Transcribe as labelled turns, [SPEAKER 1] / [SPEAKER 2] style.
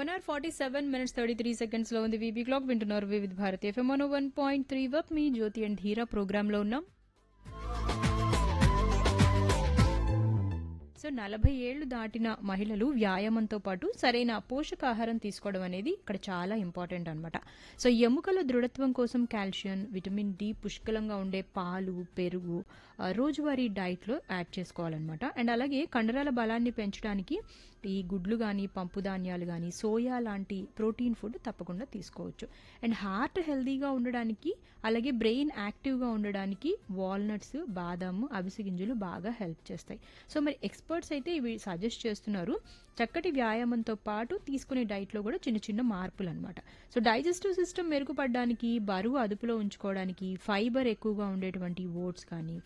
[SPEAKER 1] one hour forty seven minutes thirty three seconds లో ఉంది VB clock వింటున్నారు Vividh Bharati FM one one point three వప్ మీ జ్యోతి అండ్ ధీరా ప్రోగ్రామ్ లో ఉన్నాం సో నలభై ఏళ్లు దాటిన మహిళలు వ్యాయామంతో పాటు సరైన పోషకాహారం తీసుకోవడం అనేది ఇక్కడ చాలా ఇంపార్టెంట్ అనమాట సో ఎముకల దృఢత్వం కోసం కాల్షియం విటమిన్ డి పుష్కలంగా ఉండే పాలు పెరుగు ఆ, రోజువారీ డైట్లో యాడ్ చేసుకోవాలన్నమాట అండ్ అలాగే కండరాల బలాన్ని పెంచడానికి ఈ గుడ్లు కానీ పంపు ధాన్యాలు కానీ సోయా లాంటి ప్రోటీన్ ఫుడ్ తప్పకుండా తీసుకోవచ్చు అండ్ హార్ట్ హెల్దీగా ఉండడానికి అలాగే బ్రెయిన్ యాక్టివ్గా ఉండడానికి వాల్నట్స్ బాదాము అవిసె గింజలు బాగా హెల్ప్ చేస్తాయి సో మరి ఎక్స్పర్ట్స్ అయితే ఇవి సజెస్ట్ చేస్తున్నారు చక్కటి వ్యాయామంతో పాటు తీసుకునే డైట్లో కూడా చిన్న చిన్న మార్పులు అనమాట సో డైజెస్టివ్ సిస్టమ్ మెరుగుపడడానికి బరువు అదుపులో ఉంచుకోవడానికి ఫైబర్ ఎక్కువగా ఉండేటువంటి ఓట్స్ కానీ